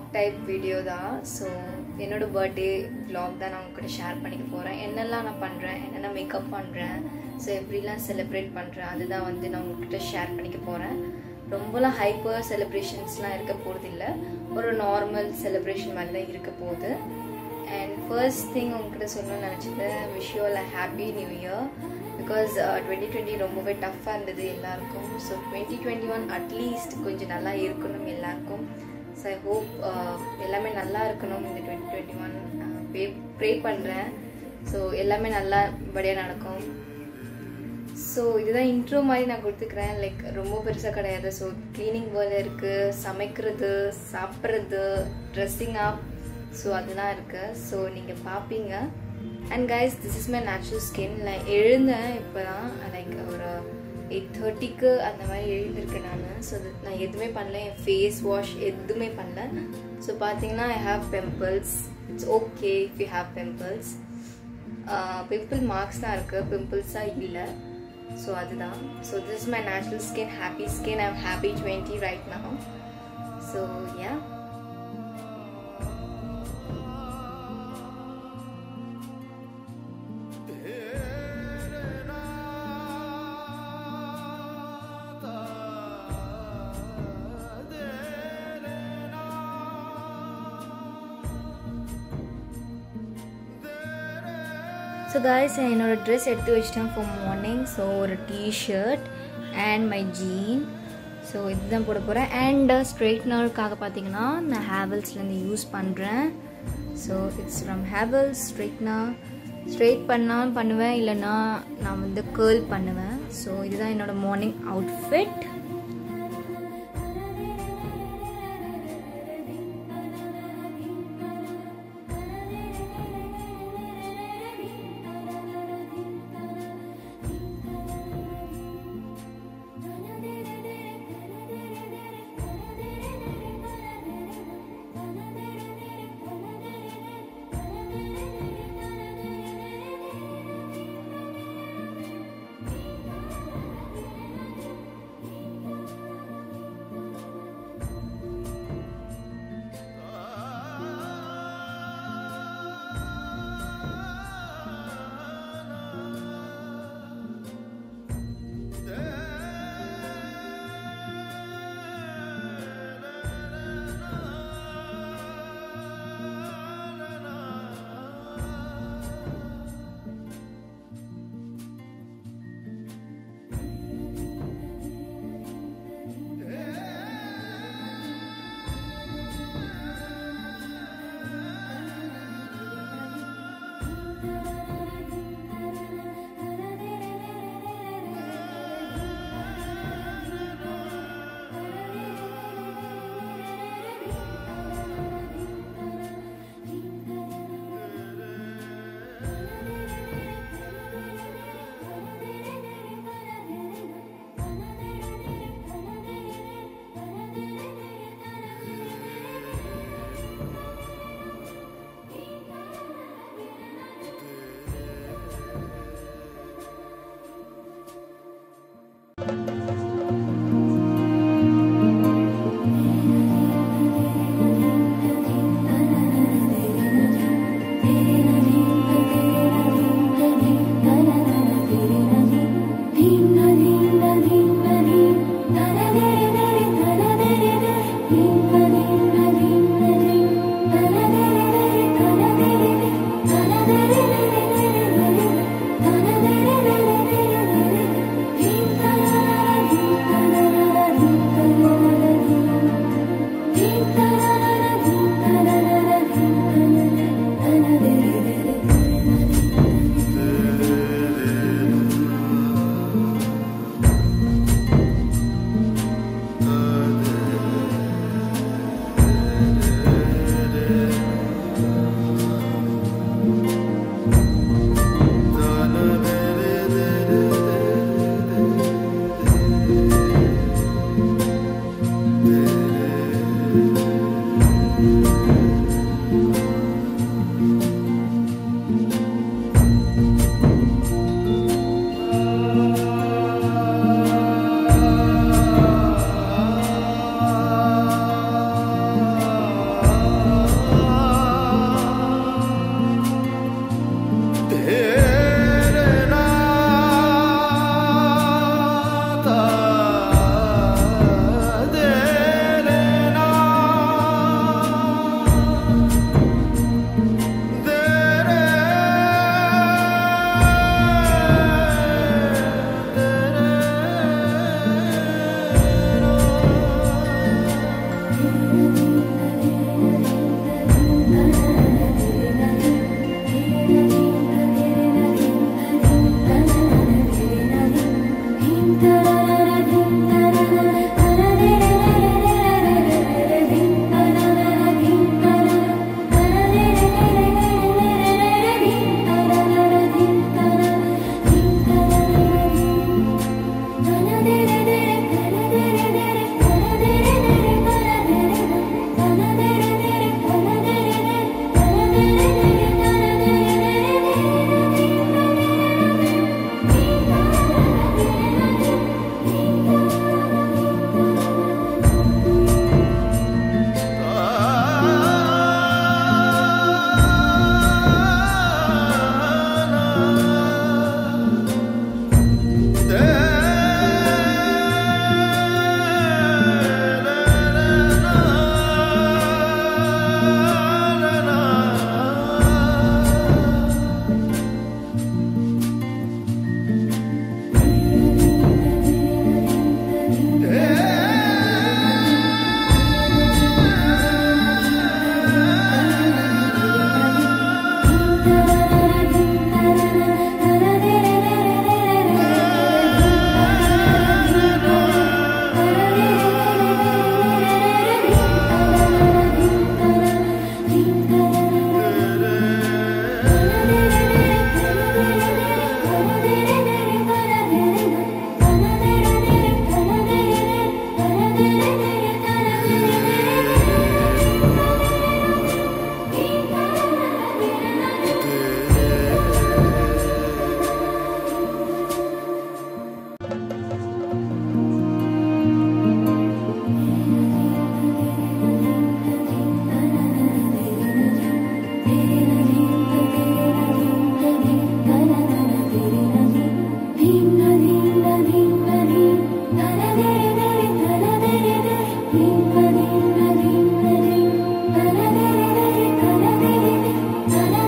type video தான் so என்னோட birthday vlog தான் நான் உங்ககிட்ட ஷேர் பண்ணிக்க போகிறேன் என்னெல்லாம் நான் பண்ணுறேன் என்னென்ன மேக்கப் பண்ணுறேன் ஸோ எப்படிலாம் செலிப்ரேட் பண்ணுறேன் அதுதான் வந்து நான் உங்ககிட்ட ஷேர் பண்ணிக்க போகிறேன் ரொம்பலாம் ஹைப்பர் செலிப்ரேஷன்ஸ்லாம் இருக்க போகிறதில்ல ஒரு நார்மல் செலிப்ரேஷன் மாதிரி தான் இருக்க போகுது அண்ட் ஃபர்ஸ்ட் திங் உங்ககிட்ட சொல்லணும்னு நினச்சது wish you a happy new year because twenty twenty ரொம்பவே டஃப்பாக இருந்தது எல்லாருக்கும் so twenty twenty one at least கொஞ்சம் நல்லா இருக்கணும் எல்லாருக்கும் ஸோ ஐ ஹோப் எல்லாமே நல்லா இருக்கணும் இந்த twenty twenty one pray pray பண்ணுறேன் ஸோ எல்லாமே நல்லபடியாக நடக்கும் ஸோ இதுதான் இன்ட்ரோ மாதிரி நான் கொடுத்துக்கிறேன் லைக் ரொம்ப பெருசாக கிடையாது ஸோ க்ளீனிங் வேலை இருக்குது சமைக்கிறது சாப்பிட்றது ட்ரெஸ்ஸிங் அப் ஸோ அதெல்லாம் இருக்குது ஸோ நீங்கள் பார்ப்பீங்க and guys this is my natural skin like எழுந்தேன் இப்போ தான் லைக் ஒரு எயிட் தேர்ட்டிக்கு அந்த மாதிரி எழுந்திருக்கேன் நான் ஸோ நான் எதுவுமே பண்ணல என் ஃபேஸ் வாஷ் எதுவுமே பண்ணல ஸோ பார்த்தீங்கன்னா I have pimples it's okay if you have pimples pimple marks தான் இருக்குது பிம்பிள்ஸாக இல்லை ஸோ அதுதான் so this my natural skin happy skin I'm happy twenty right now so yeah so guys என்னோட dress எடுத்து வச்சிட்டேன் ஃபார் மார்னிங் ஸோ ஒரு t-shirt and my jean so இதுதான் போட போகிறேன் அண்ட் ஸ்ட்ரெயிட்னருக்காக பார்த்தீங்கன்னா நான் ஹேவல்ஸ்லேருந்து யூஸ் பண்ணுறேன் so it's from Havells straightener straight பண்ணாலும் பண்ணுவேன் இல்லைன்னா நான் வந்து கேர்ள் பண்ணுவேன் ஸோ இதுதான் என்னோட மார்னிங் அவுட்ஃபிட்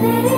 da da